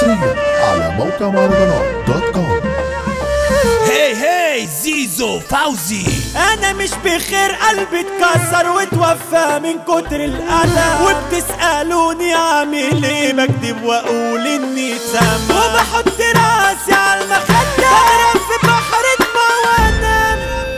حصريا على موقع مهرجانات دوت كوم هي هي زيزو فوزي انا مش بخير قلبي اتكسر واتوفى من كتر الأذى وبتسألوني اعمل ايه بكذب واقول اني تمام وبحط راسي على المخدة بغرق في بحر دموع وانام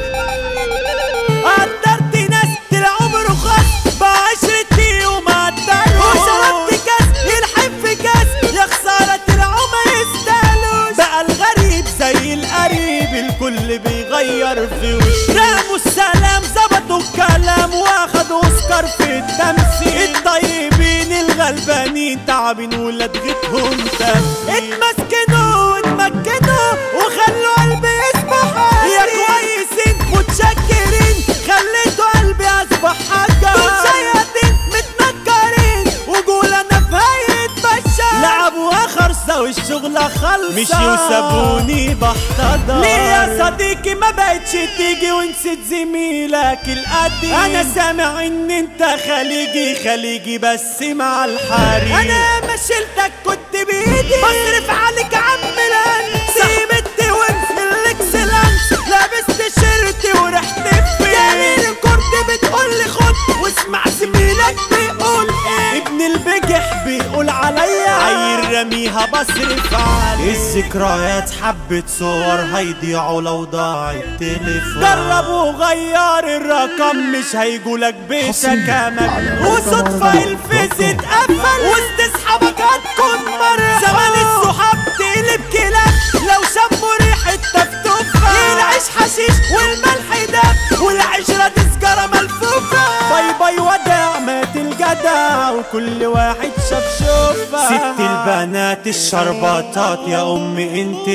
قدرت ناس طلعوا برخاص بعشرتي وما قدروا وشربت كاس يلحم في كاس يا خسارة طلعوا ما يستاهلوش بقى الغريب زي القريب الكل بيغير في وشه راموا السلام ظبطوا الكلام واخدوا اوسكار في التمثيل الطيبين الغلبانين تعبين ولدغتهم تمثيل اتمسكنوا واتمكنوا وخلوا قلبي يصبح يا كويسين متشكرين خليتوا قلبي اصبح حجر دول شياطين متنكرين وقول انا في هيئة بشر لعبوا خرصة والشغلة خلصة مشيوا وسابوني بحتضر ليه يا صديقي ما بقتش تيجي ونسيت زميلك القديم انا سامع ان انت خليجي خليجي بس مع الحريم انا ما شلتك كنت بايدي بصرف عليك عم لان سيبت وانس الاكسلانس لابس تيشيرتي ورحت فين يعني الكورت بتقول لي خد واسمع زميلك بيقول ايه ابن البجح بيقول عليا عيل رميها بصرف عليه الذكريات حبة صور هيضيعوا لو ضاع التليفون جرب وغير الرقم مش هيجولك بيتك حصرياً امل على موقع وصدفة مهرجانات الفيس دوت كوم. اتقفل وسط اصحابك هتكون مرة زمان الصحاب تقلب كلاب لو شموا ريحة تفتوفة العيش حشيش والملح داب والعشرة دي سجارة ملفوفة باي باي وداع مات الجدع وكل واحد شاف شوفة ست البنات الشربطات يا امي انت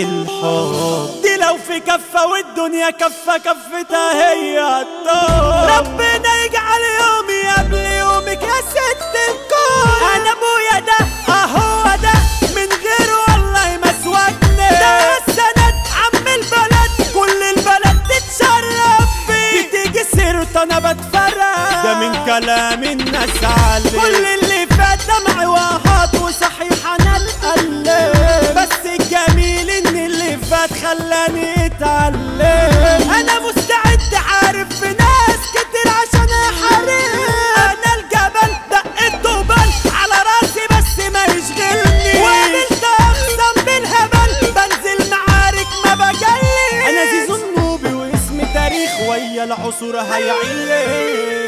الحب دي لو في كفة والدنيا كفة كفتها هي الطول ربنا يجعل يومي قبل يومك يا ست الكل انا ابويا ده اهو ده من غيره والله ما سواكني ده السند عم البلد كل البلد تتشرف فيه بتيجي سيرته انا بتفرج ده من كلام الناس عليه كل اللي فات دمعي وهات وصحيح انا القلب بس الجميل ان اللي فات خلاني اتعلم انا مستعد عارف في ناس كتير عشان احارب انا الجبل دقيت طوبان على راسي بس ما يشغلني وقابلت اخصم بالهبل بنزل معارك ما بجلي انا زيزو النوبي واسم تاريخ ويا العصور هيعلي